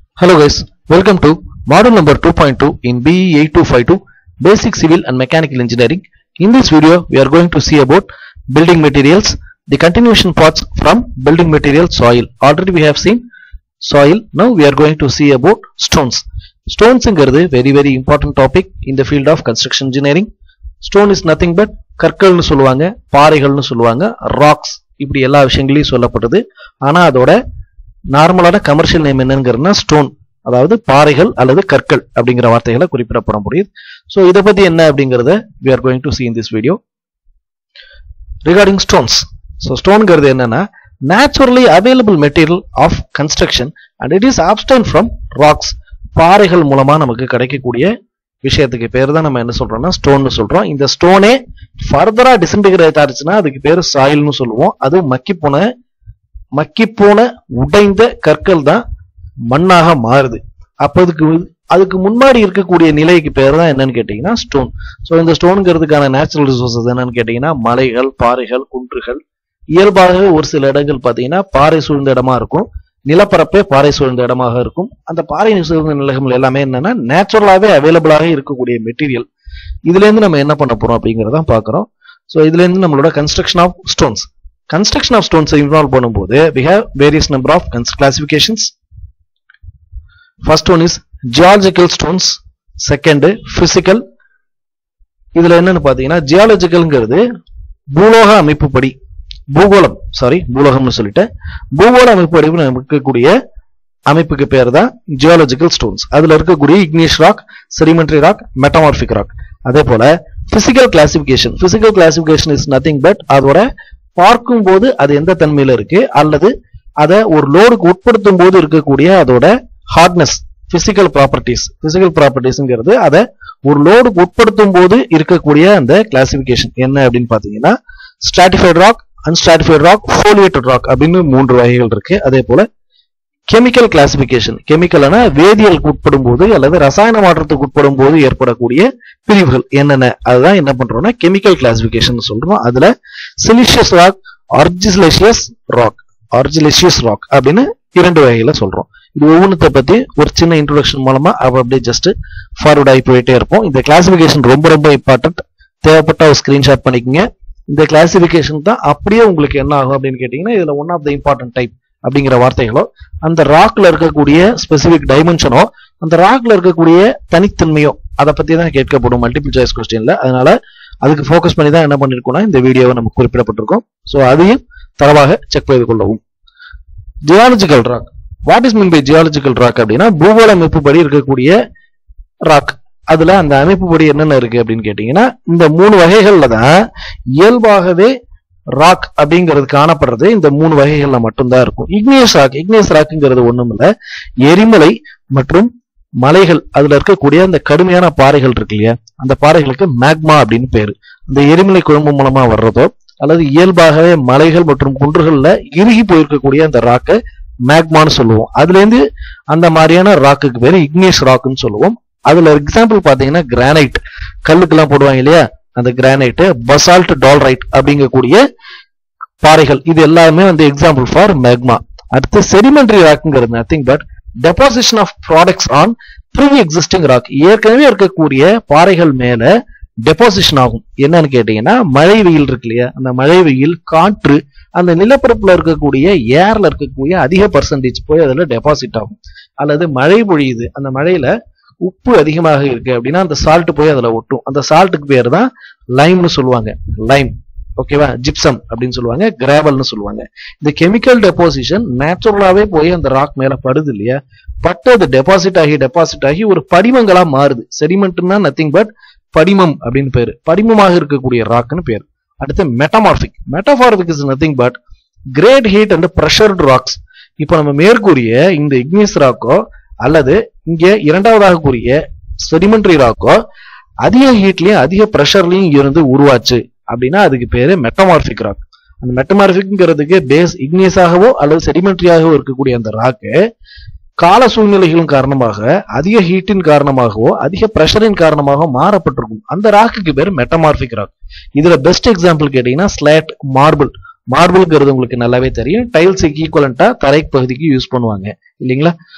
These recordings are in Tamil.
Hello guys, welcome to model number 2.2 in BE 8252 Basic Civil and Mechanical Engineering. In this video, we are going to see about building materials, the continuation parts from building material soil. Already we have seen soil, now we are going to see about stones. ஸ்டோன்ஸுங்கிறது very very important topic in the field of construction engineering. Stone is nothing but கற்கள்னு சொல்லுவாங்க பாறைகள்னு சொல்லுவாங்க ராக்ஸ் இப்படி எல்லா விஷயங்களையும் சொல்லப்படுது ஆனா அதோட நார்மலான கமர்ஷியல் நேம் என்னங்கிறதுனா ஸ்டோன் அதாவது பாறைகள் அல்லது கற்கள் அப்படிங்கிற வார்த்தைகளை குறிப்பிடப்பட முடியுது ஸோ இதை பத்தி என்ன அப்படிங்கிறத we are going to see in this video regarding stones so ஸ்டோன்ங்கிறது என்னன்னா naturally available material of construction and it is abstain from rocks பாறைகள் மூலமா நமக்கு கிடைக்கக்கூடிய விஷயத்துக்கு பேர் தான் நம்ம என்ன சொல்றோம்னா ஸ்டோன்னு சொல்றோம் இந்த ஸ்டோனே ஃபர்தரா டிசன்டிகிரேட் ஆச்சுன்னா அதுக்கு பேர் சாயில்னு சொல்லுவோம் அது மக்கி போன மக்கி போன உடைந்த கற்கள் தான் மண்ணாக மாறுது அப்ப அதுக்கு அதுக்கு முன்னாடி இருக்கக்கூடிய நிலைக்கு பேர் தான் என்னன்னு கேட்டீங்கன்னா ஸ்டோன் ஸோ இந்த ஸ்டோனுங்கிறதுக்கான நேச்சுரல் ரிசோர்சஸ் என்னன்னு கேட்டீங்கன்னா மலைகள் பாறைகள் குன்றுகள் இயல்பாகவே ஒரு சில இடங்கள் பார்த்தீங்கன்னா பாறை சூழ்ந்த இடமா இருக்கும் நிலப்பரப்பே பாறை சூழ்ந்த இடமாக இருக்கும் அந்த பாறை சூழ்ந்த நிலங்கள் எல்லாமே என்னன்னா நேச்சுரலாகவே அவைலபிளாக இருக்கக்கூடிய மெட்டீரியல் இதுல இருந்து நம்ம என்ன பண்ண போறோம் அப்படிங்கறத பார்க்குறோம் ஸோ இதுல இருந்து நம்மளோட construction of stones construction of stones involve பண்ணும்போது we have various number of cons- classifications first one is geological stones second physical இதுல என்னன்னு பாத்தீங்கன்னா ஜியாலஜிக்கல்ங்கிறது பூலோக அமைப்புப்படி பூகோளம் சாரி பூலோகம்னு சொல்லிட்டேன் பூகோள அமைப்புப்படி இருக்கக்கூடிய அமைப்புக்கு பேர் தான் ஜியாலஜிக்கல் ஸ்டோன்ஸ் அதுல இருக்கக்கூடிய igneous rock sedimentary rock metamorphic rock அதே போல physical classification physical classification is nothing but அதோட பார்க்கும் போது அது எந்த தன்மையில இருக்கு அல்லது அதை ஒரு லோடுக்கு உட்படுத்தும் போது இருக்கக்கூடிய அதோட ஹார்ட்னஸ் பிசிக்கல் ப்ராப்பர்ட்டிஸ் பிசிக்கல் ப்ராப்பர்ட்டிஸ்ங்கிறது அதை ஒரு லோடுக்கு உட்படுத்தும் போது இருக்கக்கூடிய அந்த கிளாசிபிகேஷன் என்ன அப்படின்னு பாத்தீங்கன்னா stratified rock unstratified rock foliated rock அப்படின்னு மூன்று வகைகள் இருக்கு அதே போல கெமிக்கல் கிளாசிபிகேஷன் கெமிக்கல்னா வேதியியலுக்கு உட்படும் போது அல்லது ரசாயன மாற்றத்துக்கு உட்படும் போது ஏற்படக்கூடிய பிரிவுகள் என்னென்ன அதுதான் என்ன பண்றோம்னா கெமிக்கல் கிளாசிபிகேஷன் சொல்றோம் அதுல siliceous rock argillaceous rock argillaceous rock அப்படின்னு இரண்டு வகையில சொல்றோம் இது ஒவ்வொன்றத்தை பத்தி ஒரு சின்ன இன்ட்ரோடக்ஷன் மூலமா அவ அப்படியே ஜஸ்ட் ஃபார்வர்ட் ஆகி போயிட்டே இருப்போம் இந்த கிளாசிபிகேஷன் ரொம்ப ரொம்ப இம்பார்ட்டன்ட் தேவைப்பட்ட ஒரு ஸ்கிரீன்ஷாட் பண்ணிக்கோங்க இந்த கிளாசிபிகேஷன் தான் அப்படியே உங்களுக்கு என்ன ஆகும் அப்படின்னு கேட்டீங்கன்னா இதுல one of the important type அப்படிங்கிற வார்த்தைகளோ அந்த ராக்ல இருக்கக்கூடிய ஸ்பெசிபிக் டைமென்ஷனோ அந்த ராக்ல இருக்கக்கூடிய தனித்தன்மையோ அதை பத்தி தான் கேட்கப்படும் மல்டிபிள் சாய்ஸ் கொஸ்டின்ல அதனால அதுக்கு ஃபோக்கஸ் பண்ணி தான் என்ன பண்ணிருக்கோம்னா இந்த வீடியோவை நம்ம குறிப்பிடப்பட்டிருக்கோம் ஸோ அதையும் தரவாக செக் செய்து கொள்ளவும் geological rock what is mean by geological rock அப்படின்னா பூகோள அமைப்புப்படி இருக்கக்கூடிய ராக் அதுல அந்த அமைப்புப்படி என்னென்ன இருக்கு அப்படின்னு கேட்டீங்கன்னா இந்த மூணு வகைகள்ல தான் இயல்பாகவே ராக் அப்படிங்கிறது காணப்படுறது இந்த மூணு வகைகள்ல மட்டும்தான் இருக்கும் இக்னியஸ் ராக் இக்னியஸ் ராக்குங்கிறது ஒண்ணும் இல்ல எரிமலை மற்றும் மலைகள் அதுல இருக்கக்கூடிய அந்த கடுமையான பாறைகள் இருக்கு இல்லையா அந்த பாறைகளுக்கு மேக்மா அப்படின்னு பேரு அந்த எரிமலை குழம்பு மூலமா வர்றதோ அல்லது இயல்பாகவே மலைகள் மற்றும் குன்றுகள்ல இறுகி போயிருக்கக்கூடிய அந்த ராக்கை மேக்மான்னு சொல்லுவோம் அதுல இருந்து அந்த மாதிரியான ராக்குக்கு பேரு இக்னியஸ் ராக்குன்னு சொல்லுவோம் அதுல எக்ஸாம்பிள் பாத்தீங்கன்னா கிரானைட் கல்லுக்கெல்லாம் போடுவாங்க இல்லையா அந்த கிரானைட் பசால்ட் டால்ரைட் அப்படிங்கக்கூடிய பாறைகள் இது எல்லாமே வந்து எக்ஸாம்பிள் ஃபார் மேக்மா அடுத்து செடிமெண்ட்ரி ராக்குங்கிறது nothing but deposition of products on pre existing rock ஏற்கனவே இருக்கக்கூடிய பாறைகள் மேல டெபாசிஷன் ஆகும் என்னன்னு கேட்டீங்கன்னா மழை வெயில் இருக்கு இல்லையா அந்த மழை வெயில் காற்று அந்த நிலப்பரப்புல இருக்கக்கூடிய ஏர்ல இருக்கக்கூடிய அதிக பர்சன்டேஜ் போய் அதுல டெபாசிட் ஆகும் அல்லது மழை பொழியுது அந்த மழையில உப்பு அதிகமாக இருக்கு அப்படின்னா அந்த சால்ட் போய் அதுல ஒட்டும் அந்த சால்ட்டுக்கு பேர் தான் லைம்னு சொல்லுவாங்க லைம் ஓகேவா ஜிப்சம் அப்படின்னு சொல்லுவாங்க கிராவல்னு சொல்லுவாங்க இந்த கெமிக்கல் டெபாசிஷன் நேச்சுரலாவே போய் அந்த ராக் மேல படுது இல்லையா பட்டு அது டெபாசிட் ஆகி டெபாசிட் ஆகி ஒரு படிமங்களா மாறுது செடிமெண்ட்னா நத்திங் பட் படிமம் அப்படின்னு பேரு படிமமாக இருக்கக்கூடிய ராக்னு பேர் அடுத்து metamorphic metamorphic is nothing but great heat and pressured rocks இப்போ நம்ம மேற்கூறிய இந்த இக்னியஸ் ராக்கோ அல்லது இங்க இரண்டாவதாக கூறிய செடிமெண்ட்ரி ராக்கோ அதிக ஹீட்லயும் அதிக ப்ரெஷர்லயும் இருந்து உருவாச்சு அப்படின்னா அதுக்கு பேரு மெட்டமார்பிக் ராக் அந்த மெட்டமார்பிக்ங்கிறதுக்கு பேஸ் இக்னியஸாகவோ அல்லது செடிமெண்ட்ரியாகவோ இருக்கக்கூடிய அந்த ராக்கு கால சூழ்நிலைகளின் காரணமாக அதிக ஹீட்டின் காரணமாகவோ அதிக பிரஷரின் காரணமாக மாறப்பட்டிருக்கும் அந்த ராக்குக்கு பேர் மெட்டமார்பிக் ராக் இதுல பெஸ்ட் எக்ஸாம்பிள் கேட்டீங்கன்னா ஸ்லேட் மார்பிள் மார்பிள்ங்கிறது உங்களுக்கு நல்லாவே தெரியும் டைல்ஸுக்கு ஈக்குவலண்டா தரை பகுதிக்கு யூஸ் பண்ணுவாங்க இல்லைங்களா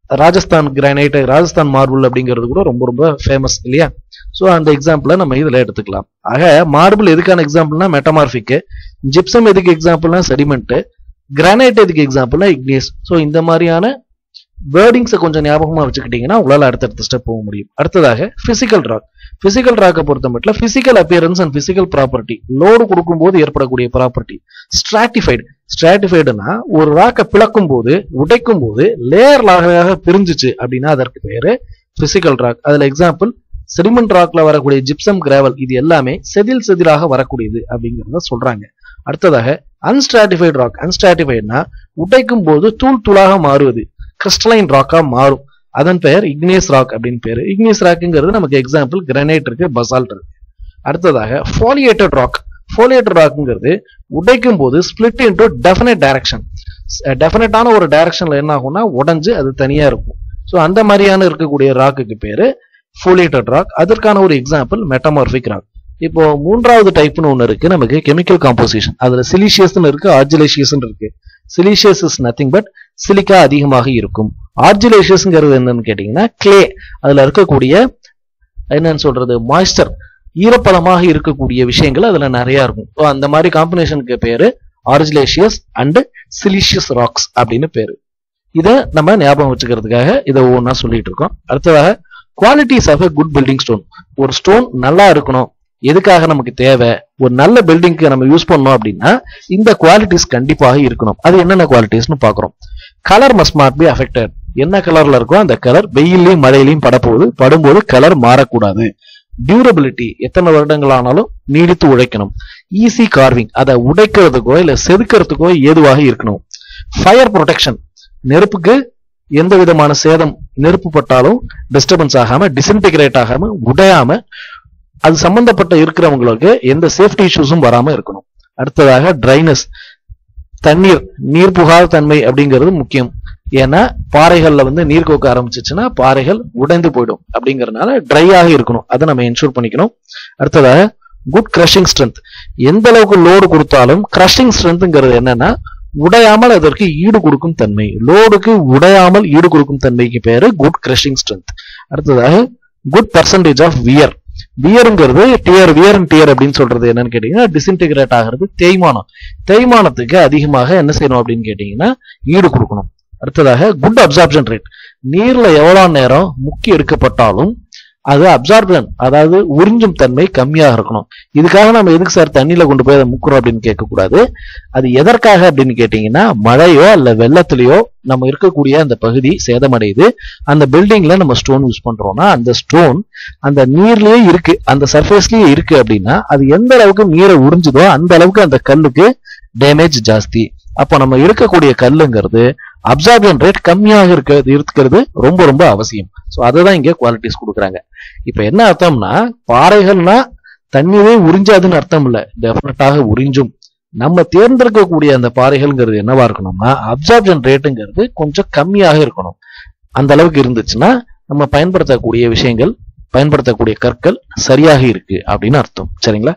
ராஜஸ்தான் கிரானைட் ராஜஸ்தான் மார்பிள் அப்படிங்கிறது கூட ரொம்ப ரொம்ப ஃபேமஸ் இல்லையா ஸோ அந்த எக்ஸாம்பிளை நம்ம இதில் எடுத்துக்கலாம் ஆக மார்பிள் எதுக்கான எக்ஸாம்பிள்னா மெட்டமார்பிக்கு ஜிப்சம் எதுக்கு எக்ஸாம்பிள்னா செடிமெண்ட் கிரானைட் எதுக்கு எக்ஸாம்பிள்னா இக்னியஸ் ஸோ இந்த மாதிரியான வேர்டிங்ஸை கொஞ்சம் ஞாபகமா வச்சுக்கிட்டீங்கன்னா உங்களால் அடுத்தடுத்த ஸ்டெப் போக முடியும் அடுத்ததாக பிசிக்கல் ராக் பிசிக்கல் ராக்கை பொறுத்த மட்டும் physical appearance and physical property load கொடுக்கும்போது ஏற்படக்கூடிய ப்ராப்பர்ட்டி ஸ்ட்ராட்டிஃபைடு ஸ்ட்ராட்டிஃபைடுனா ஒரு ராக்கை பிளக்கும் போது உடைக்கும் போது லேயர் லாகையாக பிரிஞ்சுச்சு அப்படின்னா அதற்கு பேரு பிசிக்கல் ராக் அதுல எக்ஸாம்பிள் செடிமெண்ட் ராக்ல வரக்கூடிய ஜிப்சம் கிராவல் இது எல்லாமே செதில் செதிலாக வரக்கூடியது அப்படிங்கிறத சொல்றாங்க அடுத்ததாக அன்ஸ்ட்ராட்டிஃபைடு ராக் அன்ஸ்ட்ராட்டிஃபைடுனா உடைக்கும் போது தூள் தூளாக மாறுவது கிறிஸ்டலைன் ராக்கா மாறும் அதன் பெயர் இக்னியஸ் ராக் அப்படின்னு பேரு இக்னியஸ் ராக்குங்கிறது நமக்கு எக்ஸாம்பிள் கிரானைட் இருக்கு பசால்ட் இருக்கு அடுத்ததாக ஃபோலியேட்டட் ராக் ஃபோலியேட்டட் ராக்குங்கிறது உடைக்கும் போது ஸ்பிளிட் இன்டு டெஃபினட் டைரக்ஷன் டெஃபினட்டான ஒரு டைரக்ஷன்ல என்ன ஆகும்னா உடைஞ்சு அது தனியா இருக்கும் ஸோ அந்த மாதிரியான இருக்கக்கூடிய ராக்குக்கு பேரு ஃபோலியேட்டட் ராக் அதற்கான ஒரு எக்ஸாம்பிள் மெட்டமார்பிக் ராக் இப்போ மூன்றாவது டைப்னு ஒன்று இருக்கு நமக்கு கெமிக்கல் காம்போசிஷன் அதுல சிலிஷியஸ்னு இருக்கு ஆர்ஜிலேஷியஸ் இருக்கு siliceous is nothing but silica அதிகமாக இருக்கும் ஆர்ஜிலேஷியஸ்ங்கிறது என்னன்னு கேட்டீங்கன்னா கிளே அதுல இருக்கக்கூடிய என்னன்னு சொல்றது மாய்ஸ்டர் ஈரப்பதமாக இருக்கக்கூடிய விஷயங்கள் அதுல நிறைய இருக்கும் ஸோ அந்த மாதிரி காம்பினேஷனுக்கு பேரு ஆர்ஜிலேஷியஸ் அண்ட் சிலிஷியஸ் ராக்ஸ் அப்படின்னு பேரு இதை நம்ம ஞாபகம் வச்சுக்கிறதுக்காக இதை ஒவ்வொன்றா சொல்லிட்டு இருக்கோம் அடுத்ததாக qualities of good building stone ஒரு ஸ்டோன் நல்லா இருக்கணும் எதுக்காக நமக்கு தேவை ஒரு நல்ல பில்டிங்க்கு நம்ம யூஸ் பண்ணோம் அப்படின்னா இந்த குவாலிட்டிஸ் கண்டிப்பாக இருக்கணும் அது என்னென்ன குவாலிட்டிஸ்னு பாக்குறோம் colour must not be affected என்ன கலர்ல இருக்கோ அந்த கலர் வெயிலையும் மழையிலையும் படப்போகுது படும்போது கலர் மாறக்கூடாது டியூரபிலிட்டி எத்தனை வருடங்கள் ஆனாலும் நீடித்து உழைக்கணும் ஈஸி கார்விங் அதை உடைக்கிறதுக்கோ இல்ல செதுக்கிறதுக்கோ ஏதுவாக இருக்கணும் ஃபயர் ப்ரொடெக்ஷன் நெருப்புக்கு எந்த விதமான சேதம் நெருப்பு பட்டாலும் டிஸ்டர்பன்ஸ் ஆகாம டிஸ்இன்டிகிரேட் ஆகாம உடையாம அது சம்பந்தப்பட்ட இருக்கிறவங்களுக்கு எந்த சேஃப்டி இஷ்யூஸும் வராம இருக்கணும் அடுத்ததாக ட்ரைனஸ் தண்ணீர் நீர் புகாத தன்மை அப்படிங்கிறது முக்கியம் ஏன்னா பாறைகள்ல வந்து நீர் கோக்க ஆரம்பிச்சிச்சுன்னா பாறைகள் உடைந்து போயிடும் அப்படிங்கறதுனால ட்ரையாக இருக்கணும் அதை நம்ம என்ஷூர் பண்ணிக்கணும் அடுத்ததாக குட் கிரஷிங் ஸ்ட்ரென்த் எந்த அளவுக்கு லோடு கொடுத்தாலும் கிரஷிங் ஸ்ட்ரென்த்ங்கிறது என்னன்னா உடையாமல் அதற்கு ஈடு கொடுக்கும் தன்மை லோடுக்கு உடையாமல் ஈடு கொடுக்கும் தன்மைக்கு பேரு குட் கிரஷிங் ஸ்ட்ரென்த் அடுத்ததாக குட் பர்சன்டேஜ் ஆஃப் வியர் வியருங்கிறது டியர் வியர் அண்ட் டியர் அப்படின்னு சொல்றது என்னன்னு கேட்டீங்கன்னா டிஸ்இன்டிகிரேட் ஆகிறது தேய்மானம் தேய்மானத்துக்கு அதிகமாக என்ன செய்யணும் அப்படின்னு கேட்டீங்கன்னா ஈடு கொடுக்கணும் அடுத்ததாக குட் அப்சார்ப்ஷன் ரேட் நீர்ல எவ்வளவு நேரம் முக்கி எடுக்கப்பட்டாலும் அது அப்சார்ப்ஷன் அதாவது உறிஞ்சும் தன்மை கம்மியாக இருக்கணும் இதுக்காக நம்ம எதுக்கு சார் தண்ணியில கொண்டு போய் அதை முக்குறோம் அப்படின்னு கேட்கக்கூடாது அது எதற்காக அப்படின்னு கேட்டீங்கன்னா மழையோ அல்ல வெள்ளத்திலேயோ நம்ம இருக்கக்கூடிய அந்த பகுதி சேதமடையுது அந்த பில்டிங்ல நம்ம ஸ்டோன் யூஸ் பண்றோம்னா அந்த ஸ்டோன் அந்த நீர்லயே இருக்கு அந்த சர்ஃபேஸ்லயே இருக்கு அப்படின்னா அது எந்த அளவுக்கு நீரை உறிஞ்சுதோ அந்த அளவுக்கு அந்த கல்லுக்கு டேமேஜ் ஜாஸ்தி அப்போ நம்ம இருக்கக்கூடிய கல்லுங்கிறது அப்சார்பன் ரேட் கம்மியாக இருக்கிறது இருக்கிறது ரொம்ப ரொம்ப அவசியம் ஸோ அதை தான் இங்கே குவாலிட்டிஸ் கொடுக்குறாங்க இப்போ என்ன அர்த்தம்னா பாறைகள்னா தண்ணியே உறிஞ்சாதுன்னு அர்த்தம் இல்லை டெஃபினட்டாக உறிஞ்சும் நம்ம தேர்ந்தெடுக்கக்கூடிய அந்த பாறைகள்ங்கிறது என்னவா இருக்கணும்னா அப்சார்ப்ஷன் ரேட்டுங்கிறது கொஞ்சம் கம்மியாக இருக்கணும் அந்த அளவுக்கு இருந்துச்சுன்னா நம்ம பயன்படுத்தக்கூடிய விஷயங்கள் பயன்படுத்தக்கூடிய கற்கள் சரியாக இருக்கு அப்படின்னு அர்த்தம் சரிங்களா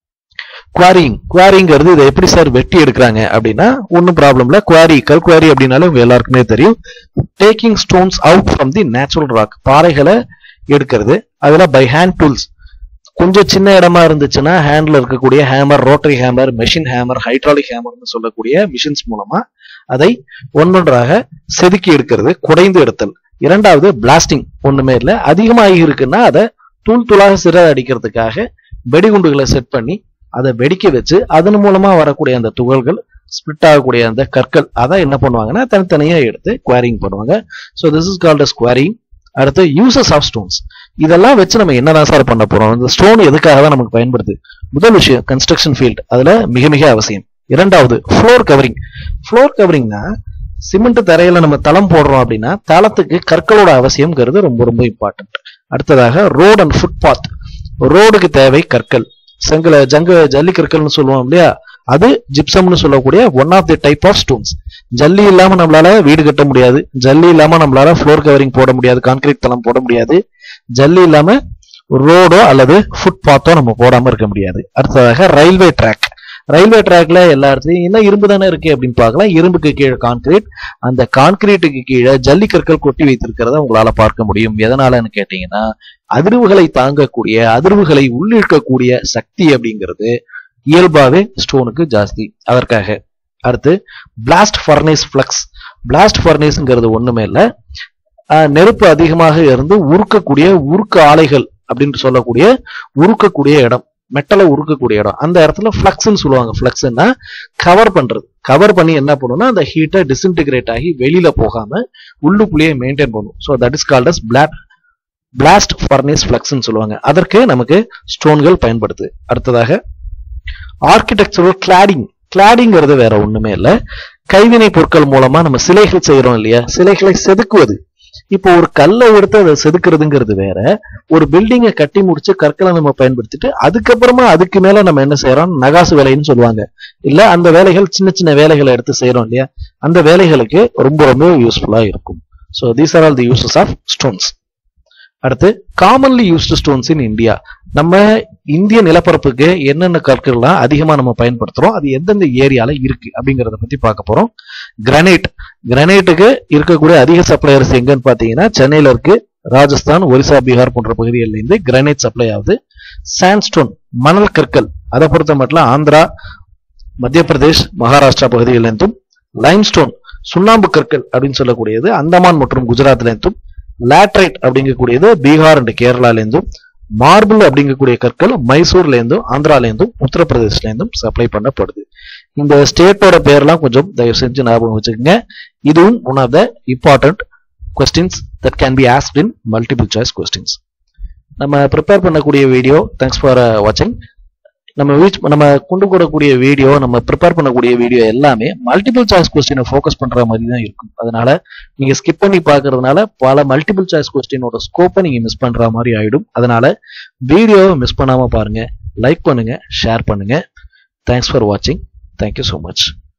குவாரிங் குவாரிங்கிறது இதை எப்படி சார் வெட்டி எடுக்கிறாங்க அப்படின்னா ஒன்றும் ப்ராப்ளம் இல்லை குவாரி கல் குவாரி அப்படின்னாலும் உங்க எல்லாருக்குமே தெரியும் taking stones out from the natural rock பாறைகளை எடுக்கிறது அதுல பை ஹேண்ட் டூல்ஸ் கொஞ்சம் சின்ன இடமா இருந்துச்சுன்னா ஹேண்ட்ல இருக்கக்கூடிய hammer rotary hammer machine hammer hydraulic ஹேமர்னு சொல்லக்கூடிய மிஷின்ஸ் மூலமா அதை ஒன்றொன்றாக செதுக்கி எடுக்கிறது குடைந்து எடுத்தல் இரண்டாவது பிளாஸ்டிங் ஒண்ணுமே இல்லை அதிகமாகி இருக்குன்னா அதை தூள் தூளாக சிற அடிக்கிறதுக்காக வெடிகுண்டுகளை செட் பண்ணி அதை வெடிக்க வச்சு அதன் மூலமா வரக்கூடிய அந்த துகள்கள் ஸ்பிளிட் ஆகக்கூடிய அந்த கற்கள் அதை என்ன பண்ணுவாங்கன்னா தனித்தனியா எடுத்து குவாரிங் பண்ணுவாங்க so this is called as quarrying அடுத்து யூசஸ் ஆஃப் ஸ்டோன்ஸ் இதெல்லாம் வச்சு நம்ம என்னதான் சார் பண்ண போறோம் இந்த ஸ்டோன் எதுக்காக தான் நமக்கு பயன்படுது முதல் விஷயம் கன்ஸ்ட்ரக்ஷன் ஃபீல்ட் அதுல மிக மிக அவசியம் இரண்டாவது ஃப்ளோர் கவரிங் ஃப்ளோர் கவரிங்னா சிமெண்ட் தரையில நம்ம தளம் போடுறோம் அப்படின்னா தளத்துக்கு கற்களோட அவசியம்ங்கிறது ரொம்ப ரொம்ப இம்பார்ட்டன்ட் அடுத்ததாக ரோட் அண்ட் ஃபுட்பாத் ரோடுக்கு தேவை கற்கள் செங்கல ஜங்க ஜல்லி கற்கள்னு சொல்லுவோம் இல்லையா அது ஜிப்சம்னு சொல்லக்கூடிய one of the type of stones ஜல்லி இல்லாம நம்மளால வீடு கட்ட முடியாது ஜல்லி இல்லாம நம்மளால ஃப்ளோர் கவரிங் போட முடியாது கான்கிரீட் தளம் போட முடியாது ஜல்லி இல்லாம ரோடோ அல்லது ஃபுட்பாத்தோ நம்ம போடாம இருக்க முடியாது அடுத்ததாக ரயில்வே ட்ராக் ரயில்வே ட்ராக்ல எல்லா இடத்துலயும் என்ன இரும்பு தானே இருக்கு அப்படின்னு பார்க்கலாம் இரும்புக்கு கீழே கான்கிரீட் அந்த கான்கிரீட்டுக்கு கீழே ஜல்லிக்கற்கள் கொட்டி வைத்திருக்கிறத உங்களால பார்க்க முடியும் எதனாலன்னு கேட்டீங்கன்னா அதிர்வுகளை தாங்கக்கூடிய அதிர்வுகளை உள்ளிழுக்கக்கூடிய சக்தி அப்படிங்கிறது இயல்பாவே ஸ்டோனுக்கு ஜாஸ்தி அதற்காக அடுத்து பிளாஸ்ட் ஃபர்னேஸ் ஃப்ளக்ஸ் பிளாஸ்ட் ஃபர்னேஸ்ங்கிறது ஒண்ணுமே இல்ல ஆஹ் நெருப்பு அதிகமாக இருந்து உருக்கக்கூடிய உருக்க ஆலைகள் அப்படின்னு சொல்லக்கூடிய உருக்கக்கூடிய இடம் மெட்டலை உருக்கக்கூடிய இடம் அந்த இடத்துல ஃப்ளக்ஸ்ன்னு சொல்லுவாங்க ஃப்ளக்ஸ்னா கவர் பண்றது கவர் பண்ணி என்ன பண்ணும்னா அந்த ஹீட்டை டிஸ்இன்டிகிரேட் ஆகி வெளியில போகாம உள்ளுக்குள்ளேயே மெயின்டைன் பண்ணும் so that is called as blat blast furnace ஃப்ளக்ஸ்ன்னு சொல்லுவாங்க அதற்கு நமக்கு ஸ்டோன்கள் பயன்படுது அடுத்ததாக ஆர்கிடெக்சரல் கிளாடிங் கிளாடிங்கிறது வேற ஒண்ணுமே இல்ல கைவினை பொருட்கள் மூலமா நம்ம சிலைகள் செய்யறோம் இல்லையா சிலைகளை செதுக்குவது இப்போ ஒரு கல்லை எடுத்து அதை செதுக்குறதுங்கிறது வேற ஒரு பில்டிங்கை கட்டி முடிச்சு கற்களை நம்ம பயன்படுத்திட்டு அதுக்கப்புறமா அதுக்கு மேல நம்ம என்ன செய்யறோம் நகாசு வேலைன்னு சொல்லுவாங்க இல்ல அந்த வேலைகள் சின்ன சின்ன வேலைகளை எடுத்து செய்யறோம் இல்லையா அந்த வேலைகளுக்கு ரொம்ப ரொம்ப யூஸ்ஃபுல்லா இருக்கும் so these are all the uses of stones அடுத்து commonly used stones in India நம்ம இந்திய நிலப்பரப்புக்கு என்னென்ன கற்கள்லாம் அதிகமா நம்ம பயன்படுத்துறோம் அது எந்தெந்த ஏரியால இருக்கு அப்படிங்கறத பத்தி பார்க்க போறோம் கிரானைட் கிரானைட்டுக்கு இருக்கக்கூடிய அதிக சப்ளையர்ஸ் எங்கன்னு பாத்தீங்கன்னா சென்னையில இருக்கு ராஜஸ்தான் ஒரிசா பீகார் போன்ற பகுதிகளில் இருந்து கிரானைட் சப்ளை ஆகுது சாண்ட்ஸ்டோன் மணல் கற்கள் அதை பொறுத்த மட்டும் ஆந்திரா மத்திய பிரதேஷ் மகாராஷ்டிரா பகுதிகளிலிருந்தும் லைம்ஸ்டோன் சுண்ணாம்பு கற்கள் அப்படின்னு சொல்லக்கூடியது அந்தமான் மற்றும் குஜராத்ல இருந்தும் லேட்ரைட் அப்படிங்கக்கூடியது பீகார் அண்ட் கேரளால இருந்தும் மார்பிள் அப்படிங்கக்கூடிய கற்கள் மைசூர்ல இருந்தும் ஆந்திரால இருந்தும் உத்தரப்பிரதேஷ்ல இருந்தும் சப்ளை பண்ணப்படுது இந்த ஸ்டேட்டோட பேர்லாம் கொஞ்சம் தயவு செஞ்சு ஞாபகம் வச்சுக்கோங்க இதுவும் one of the important questions that can be asked in multiple choice questions நம்ம ப்ரிப்பேர் பண்ணக்கூடிய வீடியோ தேங்க்ஸ் ஃபார் வாட்சிங் நம்ம ரீச் நம்ம கொண்டு போடக்கூடிய வீடியோ நம்ம ப்ரிப்பேர் பண்ணக்கூடிய வீடியோ எல்லாமே மல்டிபிள் சாய்ஸ் கொஸ்டினை ஃபோக்கஸ் பண்ற மாதிரி தான் இருக்கும் அதனால நீங்க ஸ்கிப் பண்ணி பார்க்கறதுனால பல மல்டிபிள் சாய்ஸ் கொஸ்டினோட ஸ்கோப்பை நீங்க மிஸ் பண்ற மாதிரி ஆயிடும் அதனால வீடியோவை மிஸ் பண்ணாம பாருங்க லைக் பண்ணுங்க ஷேர் பண்ணுங்க தேங்க்ஸ் ஃபார் வாட்சிங் தேங்க்யூ ஸோ மச்